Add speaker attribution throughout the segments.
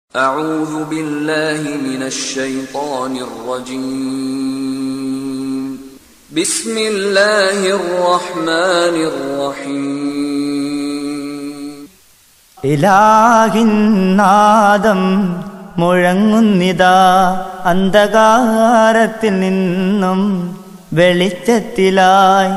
Speaker 1: أعوذ بالله من الشيطان الرجيم بسم الله الرحمن الرحيم
Speaker 2: ഇലാഹിന്നാദം മുഴങ്ങുന്നിതാ അന്ധകാരത്തിൽ നിന്നും വെളിച്ചത്തിലായി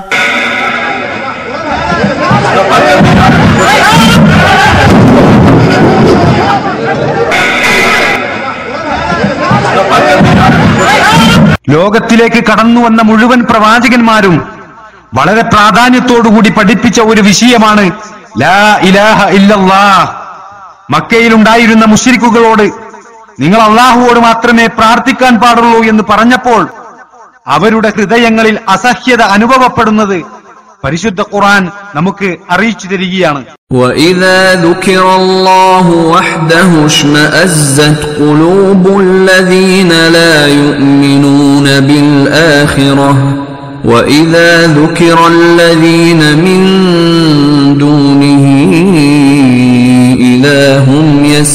Speaker 3: ലോകത്തിലേക്ക് കടന്നു വന്ന മുഴുവൻ പ്രവാചകന്മാരും വളരെ പ്രാധാന്യത്തോടുകൂടി പഠിപ്പിച്ച ഒരു വിഷയമാണ് ലാ ഇലാഹ ഇല്ലല്ലാ മക്കയിലുണ്ടായിരുന്ന മുശ്രിക്കുകളോട് നിങ്ങൾ അള്ളാഹുവോട് മാത്രമേ പ്രാർത്ഥിക്കാൻ പാടുള്ളൂ എന്ന് പറഞ്ഞപ്പോൾ അവരുടെ ഹൃദയങ്ങളിൽ അസഹ്യത അനുഭവപ്പെടുന്നത് പരിശുദ്ധ ഖുർആൻ നമുക്ക് അറിയിച്ചു തരികയാണ്
Speaker 1: وإذا ذكر الله وحده اشمأزت قلوب الذين لا يؤمنون بالآخرة وإذا ذكر الذين من دونه إذا هم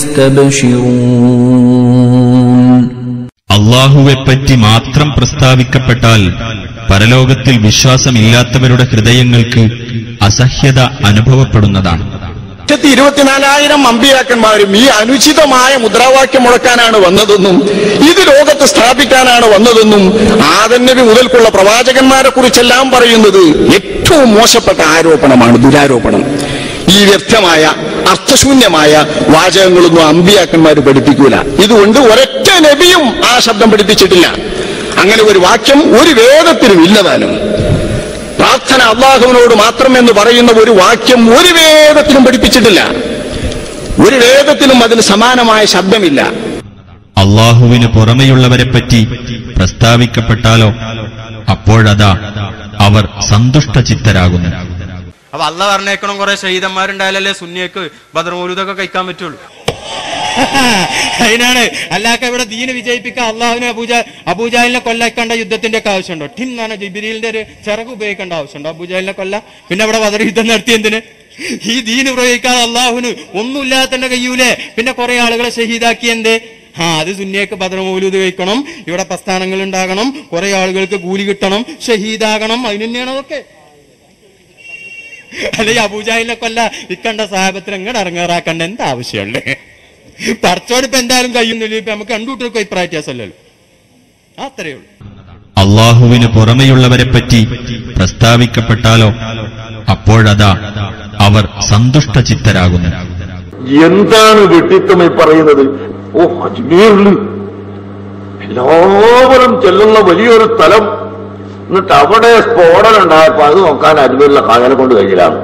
Speaker 1: يستبشرون
Speaker 4: അള്ളാഹുവെപ്പറ്റി മാത്രം പ്രസ്താവിക്കപ്പെട്ടാൽ പരലോകത്തിൽ വിശ്വാസമില്ലാത്തവരുടെ ഹൃദയങ്ങൾക്ക് അസഹ്യത അനുഭവപ്പെടുന്നതാണ്
Speaker 5: ലക്ഷത്തി ഇരുപത്തിനാലായിരം അമ്പിയാക്കന്മാരും ഈ അനുചിതമായ മുദ്രാവാക്യം മുഴക്കാനാണ് വന്നതെന്നും ഇത് ലോകത്ത് സ്ഥാപിക്കാനാണ് വന്നതെന്നും ആദന്നബി മുതൽക്കുള്ള പ്രവാചകന്മാരെ കുറിച്ചെല്ലാം പറയുന്നത് ഏറ്റവും മോശപ്പെട്ട ആരോപണമാണ് ദുരാരോപണം ഈ വ്യർത്ഥമായ അർത്ഥശൂന്യമായ വാചകങ്ങളൊന്നും അമ്പിയാക്കന്മാർ പഠിപ്പിക്കൂല ഇതുകൊണ്ട് ഒരൊറ്റ നബിയും ആ ശബ്ദം പഠിപ്പിച്ചിട്ടില്ല അങ്ങനെ ഒരു വാക്യം ഒരു വേദത്തിലും ഇല്ലതാനും പ്രാർത്ഥന അള്ളാഹുവിനോട് മാത്രം എന്ന് പറയുന്ന ഒരു വാക്യം ഒരു വേദത്തിലും പഠിപ്പിച്ചിട്ടില്ല ഒരു വേദത്തിലും അതിന് സമാനമായ ശബ്ദമില്ല
Speaker 4: അള്ളാഹുവിന് പുറമെയുള്ളവരെപ്പറ്റി പ്രസ്താവിക്കപ്പെട്ടാലോ അപ്പോഴതാ അവർ സന്തുഷ്ടചിത്തരാകുന്നു
Speaker 6: അപ്പൊ അല്ല പറഞ്ഞേക്കണം കുറെ ഷഹീദന്മാരുണ്ടായാലല്ലേ സുന്നിയക്ക് ബദർമൂലൂദൊക്കെ കഴിക്കാൻ പറ്റുള്ളൂ അതിനാണ് അല്ലാക്ക ഇവിടെ ദീന് വിജയിപ്പിക്കാൻ അള്ളാഹുവിനെ അബൂജ അബൂജാലിനെ കൊല്ലക്കേണ്ട യുദ്ധത്തിന്റെ ഒക്കെ ആവശ്യമുണ്ടോ ടിൻ എന്നാണ് ജിബിരിലിന്റെ ഒരു ചിറക് ഉപയോഗിക്കേണ്ട ആവശ്യമുണ്ടോ അബൂജാലിനെ കൊല്ല പിന്നെ അവിടെ ബദർ യുദ്ധം നടത്തി എന്തിന് ഈ ദീന് പ്രയോഗിക്കാതെ അള്ളാഹുവിന് ഒന്നുമില്ലാതെ തന്നെ കഴിയൂലേ പിന്നെ കുറെ ആളുകളെ ഷഹീദാക്കി എന്തേ ആ അത് സുന്നിയക്ക് ബദർമൂലൂത് കഴിക്കണം ഇവിടെ പ്രസ്ഥാനങ്ങൾ ഉണ്ടാകണം കുറെ ആളുകൾക്ക് കൂലി കിട്ടണം ഷഹീദാകണം അതിന് തന്നെയാണ് അതൊക്കെ അല്ലെങ്കിൽ അബൂജാഹിലിനെ കൊല്ല ഇക്കണ്ട സാഹബത്തിന് എങ്ങനെ ഇറങ്ങാറാക്കണ്ട എന്താ ആവശ്യമുള്ളേ പറച്ചോട് ഇപ്പൊ എന്തായാലും കഴിയുന്നില്ല ഇപ്പൊ നമുക്ക് കണ്ടുകൂട്ടർക്ക് അഭിപ്രായ വ്യത്യാസമല്ലല്ലോ അത്രയേ ഉള്ളൂ
Speaker 4: അള്ളാഹുവിന് പുറമെയുള്ളവരെപ്പറ്റി പ്രസ്താവിക്കപ്പെട്ടാലോ അപ്പോഴതാ അവർ സന്തുഷ്ടചിത്തരാകുന്നു
Speaker 7: എന്താണ് വെട്ടിത്തം ഈ പറയുന്നത് ഓ അജ്മീറിൽ എല്ലാവരും ചെല്ലുന്ന വലിയൊരു സ്ഥലം എന്നിട്ട് അവിടെ സ്ഫോടനം ഉണ്ടായപ്പോ അത് നോക്കാൻ അജ്മീറിലെ കായനെ കൊണ്ട് കഴിയിലാണ്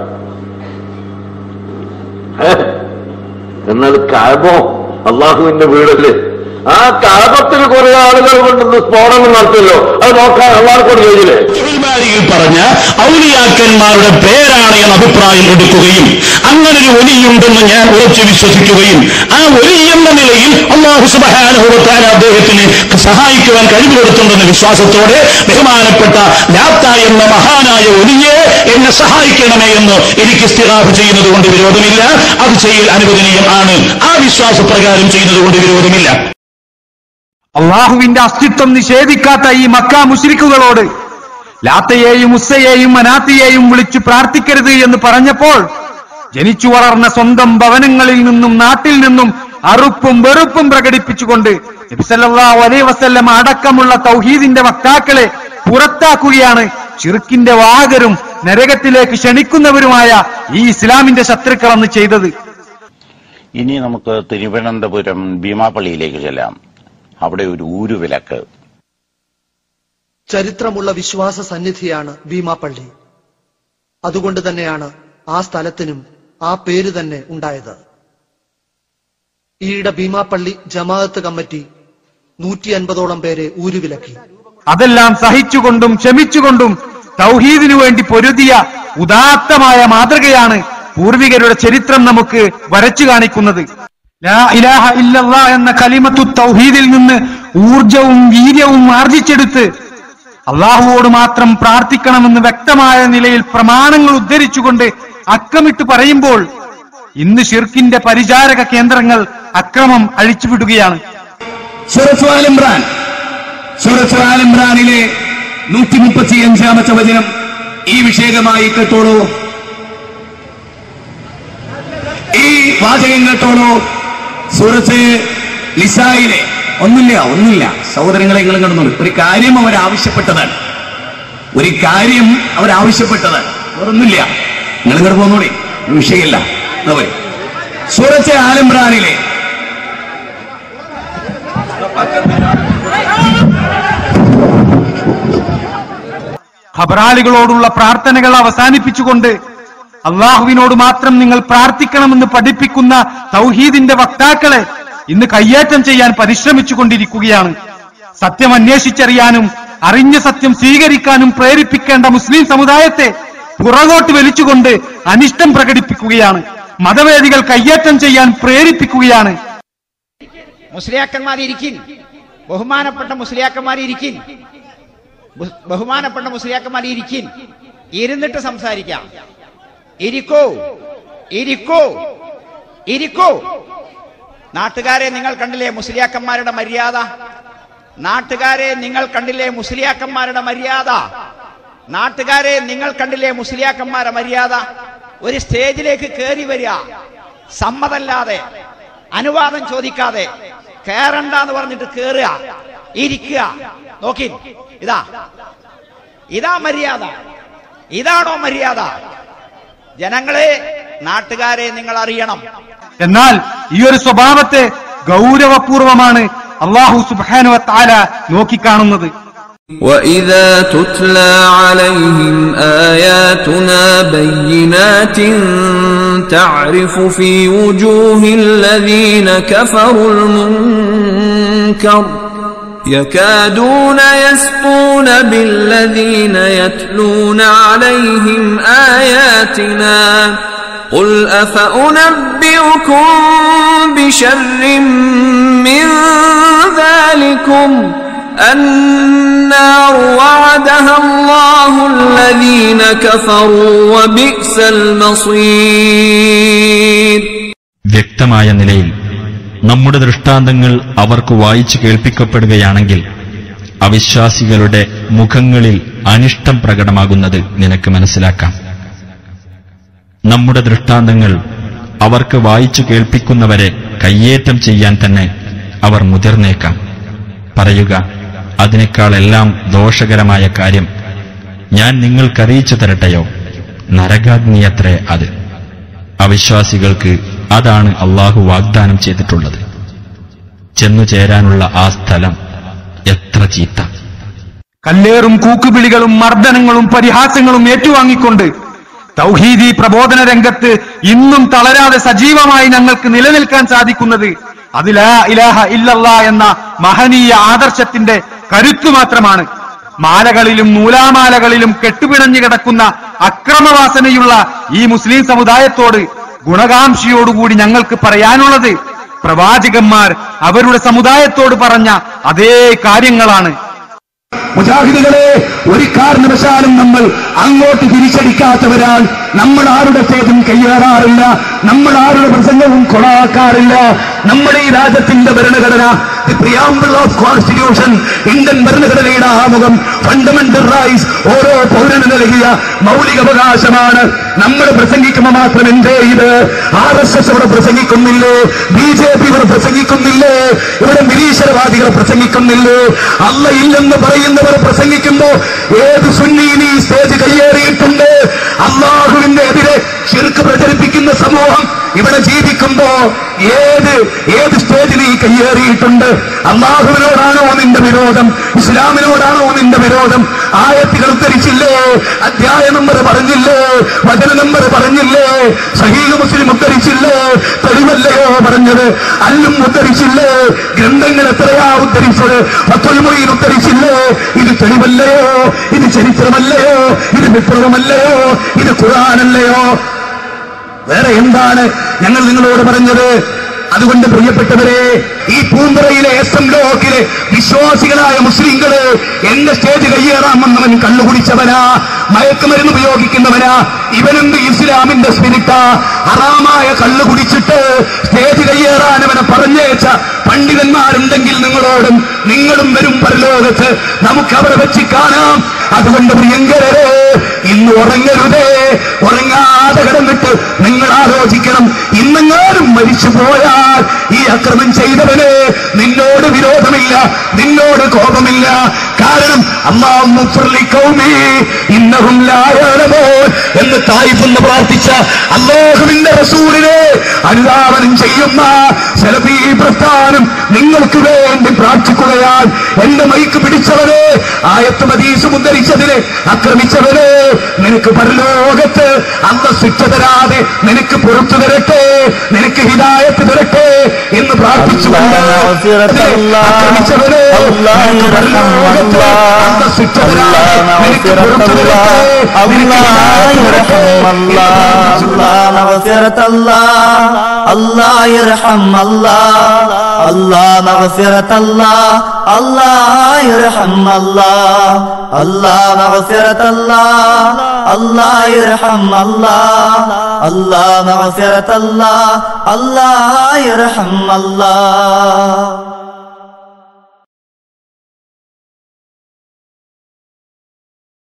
Speaker 7: എന്നാൽ കാബോ അള്ളാഹുവിന്റെ വീടല്ലേ ആ കാബത്തിൽ കുറെ ആളുകൾ കൊണ്ടുവന്ന് സ്ഫോടനം നടത്തിയല്ലോ അത് നോക്കാൻ അള്ളാഹെ കൊണ്ട് കഴിയില്ലേ
Speaker 8: ിൽ പറഞ്ഞ ഔലിയാക്കന്മാരുടെ പേരാണ് എന്ന് അഭിപ്രായം എടുക്കുകയും അങ്ങനെ ഒരു ഒലിയുണ്ടെന്ന് ഞാൻ ഉറച്ചു വിശ്വസിക്കുകയും ആ ഒലി എന്ന നിലയിൽ അള്ളാഹു സുബാനുഭവത്താൻ അദ്ദേഹത്തിന് സഹായിക്കുവാൻ കഴിവ് കൊടുത്തുണ്ടെന്ന വിശ്വാസത്തോടെ ബഹുമാനപ്പെട്ട ലാത്ത എന്ന മഹാനായ ഒലിയെ എന്നെ സഹായിക്കണമേ എന്ന് എനിക്ക് സ്ഥിരാഭ ചെയ്യുന്നത് കൊണ്ട് വിരോധമില്ല അത് ചെയ്യൽ അനുവദനീയം ആണ് ആ വിശ്വാസപ്രകാരം ചെയ്യുന്നത് കൊണ്ട് വിരോധമില്ല
Speaker 3: അള്ളാഹുവിന്റെ അസ്തിത്വം നിഷേധിക്കാത്ത ഈ മക്ക മുശ്രിക്കുകളോട് ലാത്തയെയും ഉസ്സയെയും മനാത്തിയെയും വിളിച്ചു പ്രാർത്ഥിക്കരുത് എന്ന് പറഞ്ഞപ്പോൾ ജനിച്ചു വളർന്ന സ്വന്തം ഭവനങ്ങളിൽ നിന്നും നാട്ടിൽ നിന്നും അറുപ്പും വെറുപ്പും പ്രകടിപ്പിച്ചുകൊണ്ട് നബിസല്ലാഹു അലൈ വസല്ലം അടക്കമുള്ള തൗഹീദിന്റെ വക്താക്കളെ പുറത്താക്കുകയാണ് ചിറുക്കിന്റെ വാഹകരും നരകത്തിലേക്ക് ക്ഷണിക്കുന്നവരുമായ ഈ ഇസ്ലാമിന്റെ ശത്രുക്കൾ അന്ന് ചെയ്തത്
Speaker 9: ഇനി നമുക്ക് തിരുവനന്തപുരം ഭീമാപ്പള്ളിയിലേക്ക് ചെല്ലാം അവിടെ ഒരു ഊരുവിലക്ക്
Speaker 10: ചരിത്രമുള്ള വിശ്വാസ സന്നിധിയാണ് ഭീമാപ്പള്ളി അതുകൊണ്ട് തന്നെയാണ് ആ സ്ഥലത്തിനും ആ പേര് തന്നെ ഉണ്ടായത് ഈയിടെ ഭീമാപ്പള്ളി ജമാഅത്ത് കമ്മിറ്റി നൂറ്റി അൻപതോളം പേരെ ഊരുവിലക്കി
Speaker 3: അതെല്ലാം സഹിച്ചുകൊണ്ടും ക്ഷമിച്ചുകൊണ്ടും തൗഹീദിനു വേണ്ടി പൊരുതിയ ഉദാത്തമായ മാതൃകയാണ് പൂർവികരുടെ ചരിത്രം നമുക്ക് വരച്ചു കാണിക്കുന്നത് ലാ ഇലാഹ ഇല്ലല്ലാ എന്ന കലിമത്തു തൗഹീദിൽ നിന്ന് ഊർജവും വീര്യവും ആർജിച്ചെടുത്ത് അള്ളാഹുവോട് മാത്രം പ്രാർത്ഥിക്കണമെന്ന് വ്യക്തമായ നിലയിൽ പ്രമാണങ്ങൾ ഉദ്ധരിച്ചുകൊണ്ട് അക്കമിട്ട് പറയുമ്പോൾ ഇന്ന് ഷിർക്കിന്റെ പരിചാരക കേന്ദ്രങ്ങൾ അക്രമം അഴിച്ചുവിടുകയാണ്
Speaker 8: സൂറത്ത് ആൽ ഇമ്രാൻ സൂറത്ത് ആൽ ഇമ്രാനിലെ നൂറ്റി മുപ്പത്തി അഞ്ചാമത്തെ വചനം ഈ വിഷയകമായി കേട്ടോളൂ ഈ വാചകം കേട്ടോളൂ സൂറത്ത് നിസായിലെ ഒന്നില്ല ഒന്നില്ല സഹോദരങ്ങളെ നിങ്ങൾ കണ്ടു ഒരു കാര്യം അവർ ആവശ്യപ്പെട്ടതാണ് ഒരു കാര്യം അവർ ആവശ്യപ്പെട്ടതാണ് വേറൊന്നുമില്ല നിങ്ങൾ ഇങ്ങോട്ട് പോന്നോളി ഒരു വിഷയമില്ല അവർ സൂറത്ത് ആലംബ്രാനിലെ
Speaker 3: ഖബറാളികളോടുള്ള പ്രാർത്ഥനകൾ അവസാനിപ്പിച്ചുകൊണ്ട് അള്ളാഹുവിനോട് മാത്രം നിങ്ങൾ പ്രാർത്ഥിക്കണമെന്ന് പഠിപ്പിക്കുന്ന തൗഹീദിന്റെ വക്താക്കളെ ഇന്ന് കയ്യേറ്റം ചെയ്യാൻ പരിശ്രമിച്ചു കൊണ്ടിരിക്കുകയാണ് സത്യം അന്വേഷിച്ചറിയാനും അറിഞ്ഞ സത്യം സ്വീകരിക്കാനും പ്രേരിപ്പിക്കേണ്ട മുസ്ലിം സമുദായത്തെ പുറകോട്ട് വലിച്ചുകൊണ്ട് അനിഷ്ടം പ്രകടിപ്പിക്കുകയാണ് മതവേദികൾ കയ്യേറ്റം ചെയ്യാൻ പ്രേരിപ്പിക്കുകയാണ്
Speaker 11: മുസ്ലിയാക്കന്മാർ ഇരിക്കിൻ ബഹുമാനപ്പെട്ട മുസ്ലിയാക്കന്മാർ ഇരിക്കിൻ ബഹു- ബഹുമാനപ്പെട്ട മുസ്ലിയാക്കന്മാർ ഇരിക്കിൻ ഇരുന്നിട്ട് സംസാരിക്കാം ഇരിക്കൂ ഇരിക്കൂ ഇരിക്കൂ നാട്ടുകാരെ നിങ്ങൾ കണ്ടില്ലേ മുസ്ലിയാക്കന്മാരുടെ മര്യാദ നാട്ടുകാരെ നിങ്ങൾ കണ്ടില്ലേ മുസ്ലിയാക്കന്മാരുടെ മര്യാദ നാട്ടുകാരെ നിങ്ങൾ കണ്ടില്ലേ മുസ്ലിയാക്കന്മാരുടെ മര്യാദ ഒരു സ്റ്റേജിലേക്ക് കയറി വരിക സമ്മതല്ലാതെ അനുവാദം ചോദിക്കാതെ കയറണ്ട എന്ന് പറഞ്ഞിട്ട് കയറുക ഇരിക്കുക നോക്കി ഇതാ ഇതാ മര്യാദ ഇതാണോ മര്യാദ ജനങ്ങളെ നാട്ടുകാരെ നിങ്ങൾ അറിയണം
Speaker 3: എന്നാൽ ഈ ഒരു സ്വഭാവത്തെ ഗൗരവപൂർവമാണ് അള്ളാഹു സുബാനുവ താല നോക്കിക്കാണുന്നത്
Speaker 1: وإذا تتلى عليهم آياتنا بينات تعرف في وجوه الذين كفروا المنكر يكادون يسطون بالذين يتلون عليهم آياتنا قل أفأنبئكم بشر من ذلكم النار وعدها الله الذين كفروا وبئس المصير
Speaker 4: വ്യക്തമായ നിലയിൽ നമ്മുടെ ദൃഷ്ടാന്തങ്ങൾ അവർക്ക് വായിച്ചു കേൾപ്പിക്കപ്പെടുകയാണെങ്കിൽ അവിശ്വാസികളുടെ മുഖങ്ങളിൽ അനിഷ്ടം പ്രകടമാകുന്നത് നിനക്ക് മനസ്സിലാക്കാം നമ്മുടെ ദൃഷ്ടാന്തങ്ങൾ അവർക്ക് വായിച്ചു കേൾപ്പിക്കുന്നവരെ കയ്യേറ്റം ചെയ്യാൻ തന്നെ അവർ മുതിർന്നേക്കാം പറയുക അതിനേക്കാളെല്ലാം ദോഷകരമായ കാര്യം ഞാൻ നിങ്ങൾക്കറിയിച്ചു തരട്ടെയോ നരകാഗ്നിയത്രേ അത് അവിശ്വാസികൾക്ക് അതാണ് അള്ളാഹു വാഗ്ദാനം ചെയ്തിട്ടുള്ളത് ചെന്നു ചേരാനുള്ള ആ സ്ഥലം എത്ര ചീത്ത
Speaker 3: കല്ലേറും കൂക്കുവിളികളും മർദ്ദനങ്ങളും പരിഹാസങ്ങളും ഏറ്റുവാങ്ങിക്കൊണ്ട് തൗഹീദി പ്രബോധന രംഗത്ത് ഇന്നും തളരാതെ സജീവമായി ഞങ്ങൾക്ക് നിലനിൽക്കാൻ സാധിക്കുന്നത് അതിലാ ഇലാഹ ഇല്ലല്ല എന്ന മഹനീയ ആദർശത്തിന്റെ കരുത്തു മാത്രമാണ് മാലകളിലും നൂലാമാലകളിലും കെട്ടുപിണഞ്ഞു കിടക്കുന്ന അക്രമവാസനയുള്ള ഈ മുസ്ലിം സമുദായത്തോട് ഗുണകാംക്ഷയോടുകൂടി ഞങ്ങൾക്ക് പറയാനുള്ളത് പ്രവാചകന്മാർ അവരുടെ സമുദായത്തോട് പറഞ്ഞ അതേ കാര്യങ്ങളാണ്
Speaker 8: മുജാഹിദുകളെ ഒരു കാരണവശാലും നമ്മൾ അങ്ങോട്ട് തിരിച്ചടിക്കാത്തവരാൽ നമ്മൾ ആരുടെ സ്റ്റേജും കയ്യേറാറില്ല നമ്മൾ ആരുടെ പ്രസംഗവും കൊളാക്കാറില്ല നമ്മുടെ ഈ രാജ്യത്തിന്റെ ഭരണഘടന the preamble of constitution Indian ഭരണഘടനയുടെ ആമുഖം ഫണ്ടമെന്റൽ റൈറ്റ്സ് ഓരോ പൗരന് നൽകിയ മൗലികാവകാശമാണ് നമ്മൾ പ്രസംഗിക്കുമ്പോൾ മാത്രം എന്തേ ഇത് ആർ എസ് എസ് ഇവിടെ പ്രസംഗിക്കുന്നില്ലേ ബി ജെ പി ഇവിടെ പ്രസംഗിക്കുന്നില്ലേ ഇവിടെ നിരീശ്വരവാദികൾ പ്രസംഗിക്കുന്നില്ലേ അല്ല ഇല്ലെന്ന് പറയുന്നവർ പ്രസംഗിക്കുമ്പോ ഏത് സുന്നീനി സ്റ്റേജ് കയ്യേറിയിട്ടുണ്ട് അള്ളാഹുവിന്റെ എതിരെ ശിർക്ക് പ്രചരിപ്പിക്കുന്ന സമൂഹം ഇവിടെ ജീവിക്കുമ്പോ ഏത് ഏത് സ്റ്റേജിൽ ഈ കയ്യേറിയിട്ടുണ്ട് അള്ളാഹുവിനോടാണോ നിന്റെ വിരോധം ഇസ്ലാമിനോടാണോ നിന്റെ വിരോധം ആയത്തുകൾ ഉദ്ധരിച്ചില്ലേ അധ്യായ നമ്പർ പറഞ്ഞില്ലേ വചന നമ്പർ പറഞ്ഞില്ലേ സഹീഹ മുസ്ലിം ഉദ്ധരിച്ചില്ലേ തെളിവല്ലയോ പറഞ്ഞത് അല്ലും ഉദ്ധരിച്ചില്ലേ ഗ്രന്ഥങ്ങൾ എത്രയാ ഉദ്ധരിച്ചത് പത്തൊൽമൊഴിയിൽ ഉദ്ധരിച്ചില്ലേ ഇത് തെളിവല്ലയോ ഇത് ചരിത്രമല്ലയോ ഇത് വിപ്ലവമല്ലയോ ഇത് ഖുറാനല്ലയോ വേറെ എന്താണ് ഞങ്ങൾ നിങ്ങളോട് പറഞ്ഞത്
Speaker 12: അതുകൊണ്ട് പ്രിയപ്പെട്ടവരെ ഈ പൂമ്പറയിലെ എസ് എം ലോക്കിലെ വിശ്വാസികളായ മുസ്ലിങ്ങള് എന്റെ സ്റ്റേജ് കയ്യേറാൻ വന്നവൻ കള്ളുകുടിച്ചവനാ മയക്കുമരുന്ന് ഉപയോഗിക്കുന്നവനാ ഇവനെന്ത് ഇസ്ലാമിന്റെ സ്പിരിറ്റാ ഹറാമായ കള്ളു കുടിച്ചിട്ട് സ്റ്റേജ് കയ്യേറാൻ അവനെ പറഞ്ഞേച്ച പണ്ഡിതന്മാരുണ്ടെങ്കിൽ നിങ്ങളോടും നിങ്ങളും വരും പരലോകത്ത് നമുക്ക് അവരെ വെച്ച് കാണാം അതുകൊണ്ട് പ്രിയങ്കരരെ ഇന്ന് ഉറങ്ങരുതേ ഉറങ്ങാതെ കിടന്നിട്ട് നിങ്ങൾ ആലോചിക്കണം ഇന്നെങ്ങാനും മരിച്ചു പോയാൽ ഈ അക്രമം ചെയ്തവന് നിന്നോട് വിരോധമില്ല നിന്നോട് കോപമില്ല കാരണം അമ്മാവുമി ഇന്നവും ലായാലമോ എന്ന് തായിഫെന്ന് പ്രാർത്ഥിച്ച അള്ളാഹുവിന്റെ റസൂലിനെ അനുധാവനം ചെയ്യുന്ന സെലഫി പ്രസ്ഥാനം നിങ്ങൾക്ക് വേണ്ടി പ്രാർത്ഥിക്കുകയാൽ എന്റെ മൈക്ക് പിടിച്ചവനെ ആയത്ത് മദീസ് ഉദ്ധരിച്ചതിനെ ആക്രമിച്ചവനെ നിനക്ക് പരലോകത്ത് അന്ന് ശിക്ഷ തരാതെ നിനക്ക് പുറത്തു തരട്ടെ നിനക്ക് ഹിതായത്ത് തരട്ടെ എന്ന് പ്രാർത്ഥിച്ചുകൊണ്ട് ആക്രമിച്ചവനെ നിനക്ക് പരലോകത്ത് അന്ന് ശിക്ഷ തരാതെ നിനക്ക് പുറത്തു തരട്ടെ നിനക്ക് ഹിദായത്ത് തരട്ടെ എന്ന് പ്രാർത്ഥിച്ചുകൊണ്ട്
Speaker 2: الله يرحم الله الله مغفرة الله الله يرحم الله الله مغفرة الله الله يرحم الله الله مغفرة الله الله يرحم الله